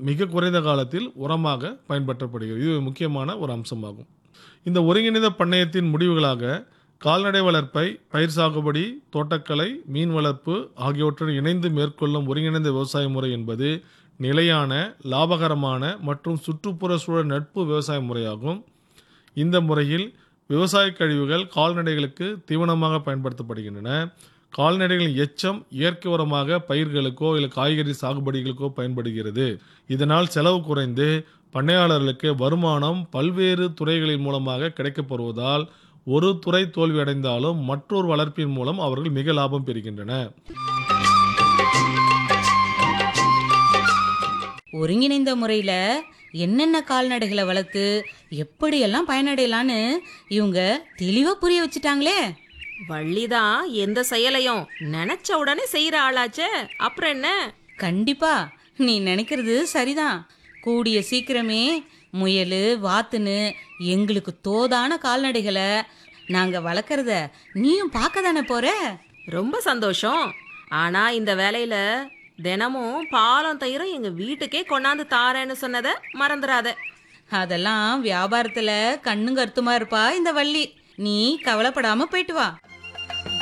மிக குறைந்த காலத்தில் உரமாக பயன்படுத்தப்படுகிறது இது முக்கியமான ஒரு அம்சமாகும் இந்த ஒருங்கிணைந்த பண்ணையத்தின் முடிவுகளாக கால்நடை வளர்ப்பை பயிர் சாகுபடி தோட்டக்கலை மீன் வளர்ப்பு ஆகியவற்றுடன் இணைந்து மேற்கொள்ளும் ஒருங்கிணைந்த விவசாய முறை என்பது நிலையான லாபகரமான மற்றும் சுற்றுப்புற சூழல் நட்பு விவசாய முறையாகும் இந்த முறையில் விவசாய கழிவுகள் கால்நடைகளுக்கு தீவனமாக பயன்படுத்தப்படுகின்றன கால்நடைகளின் எச்சம் இயற்கை உரமாக பயிர்களுக்கோ இல்லை காய்கறி சாகுபடிகளுக்கோ பயன்படுகிறது இதனால் செலவு குறைந்து பண்ணையாளர்களுக்கு வருமானம் பல்வேறு துறைகளின் மூலமாக கிடைக்கப்படுவதால் ஒரு துறை தோல்வியடைந்தாலும் மற்றொரு வளர்ப்பின் மூலம் அவர்கள் மிக லாபம் பெறுகின்றனர் ஒருங்கிணைந்த முறையில என்னென்ன கால்நடைகளை வளர்த்து எப்படியெல்லாம் பயனடையலான்னு இவங்க தெளிவா புரிய வச்சுட்டாங்களே வள்ளிதான் எந்த செயலையும் நினைச்ச உடனே செய்யற ஆளாச்சே அப்புறம் என்ன கண்டிப்பா நீ நினைக்கிறது சரிதான் கூடிய சீக்கிரமே முயல் வாத்துன்னு எங்களுக்கு தோதான கால்நடைகளை நாங்க வளர்க்கறத நீயும் பார்க்க தானே போற ரொம்ப சந்தோஷம் ஆனா இந்த வேலையில தினமும் பாலம் தயிரும் எங்க வீட்டுக்கே கொண்டாந்து தாரேன்னு சொன்னதை மறந்துடாத அதெல்லாம் வியாபாரத்துல கண்ணும் கருத்துமா இருப்பா இந்த வள்ளி நீ கவலைப்படாம போயிட்டு வா